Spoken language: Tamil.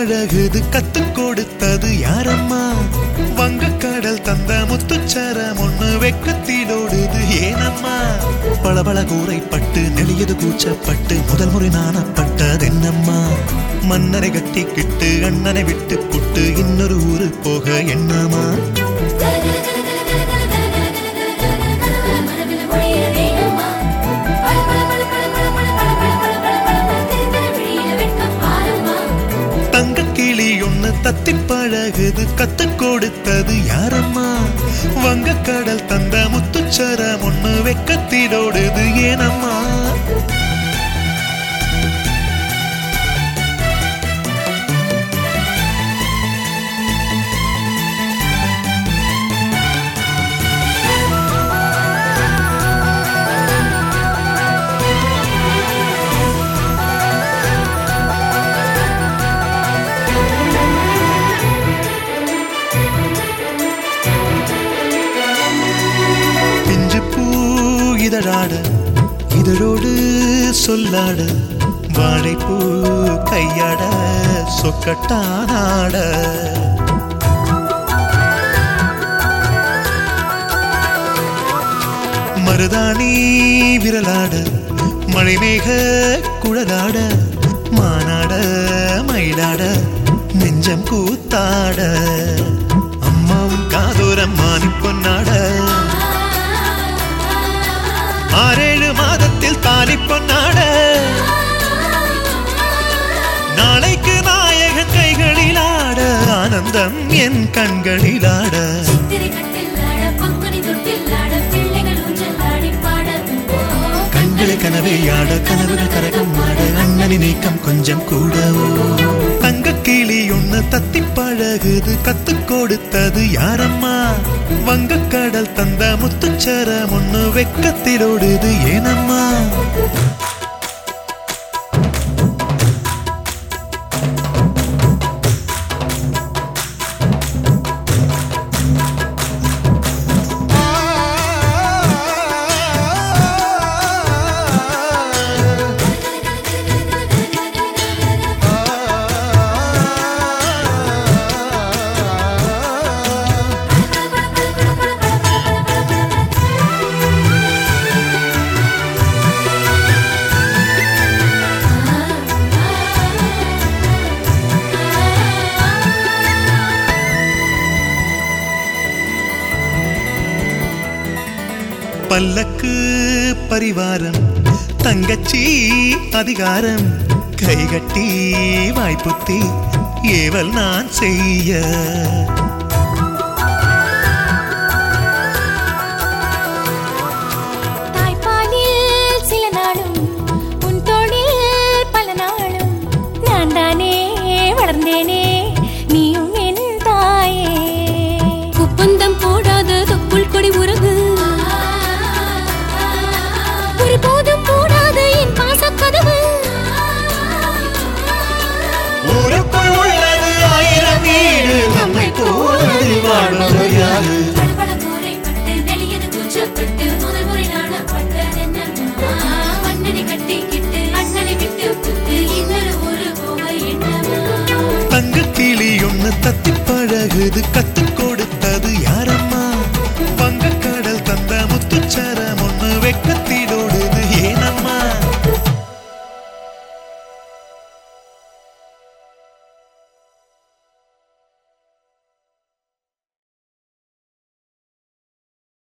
பழகுது கத்து கொடுத்தது யாரம்மா வங்கக்கடல் தந்த முத்துச்சரம் ஒண்ணு வெக்கத்திலோடுது ஏனம்மா பளபள கூரைப்பட்டு நெளியது கூச்சப்பட்டு முதல் முறை நாணப்பட்டது என்னம்மா மன்னரை கட்டிக்கிட்டு அண்ணனை விட்டு புட்டு இன்னொரு ஊரு போக என்னமா மனதில் ஒளிய வேணுமா பல பல பல பல பல பல பல பல பல பல பல தெரிந்த விழியில வெட்கம் பாருமா தங்க கிளி ஒண்ணு தத்தி பழகுது கத்து கொடுத்தது யாரம்மா வங்கக்கடல் தந்த முத்துச்சரம் ஒண்ணு வெக்கத்திலோடுது ஏனம்மா பிஞ்சு பூ இதழாட இதழோடு சொல்லாட வாழைப்பூ கையாட சொக்கட்டானாட மருதாணி விரலாட மழைமேக குழலாட மானாட மயிலாட நெஞ்சம் கூத்தாட அம்மாவும் காதோரம் மானி பொன்னாட ஆறேழு மாதத்தில் தாலி பொன்னாட நாளைக்கு நாயகன் கைகளில் ஆட ஆனந்தம் என் கண்களில் ஆட சித்திரை கட்டில் ஆட பங்குனி தொட்டில் ஆட பிள்ளைகள் ஊஞ்சல் ஆடி பாட கண்களை கனவை ஆட கனவுகள் கரகம் ஆட அண்ணனின் நீக்கம் கொஞ்சம் கூட தங்க கிளி ஒண்ணு தத்தி பழகுது கத்து கொடுத்தது யாரம்மா வங்கக்கடல் தந்த முத்துச்சரம் ஒண்ணு வெக்கத்திலோடுது ஏனம்மா பல்லக்கு பரிவாரம் தங்கச்சி அதிகாரம் கைகட்டி வாய்ப்புத்தி ஏவல் நான் செய்ய தாய்ப்பாலில் சில நாளும் உன் தோளில் பல நாளும் நான் தானே வளர்ந்தேனே நீயும் என் தாயே ஒப்பந்தம் போடாத தொப்புள் கொடி உறவு ஒரு போதும் போடாத என் பாசக்கதவு ஊருக்குள் உள்ளது ஆயிரம் வீடு நம்மை போவதில் வாழ்வது யாரு படபட கூரைப்பட்டு நெளியது கூச்சப்பட்டு முதல் முறை நாணப்பட்டதென்னம்மா? மன்னனை கட்டிக்கிட்டு அண்ணனை விட்டு புட்டு இன்னொரு ஊரு போக என்னம்மா? தங்க கிளி ஒண்ணு தத்தி பழகுது கத்து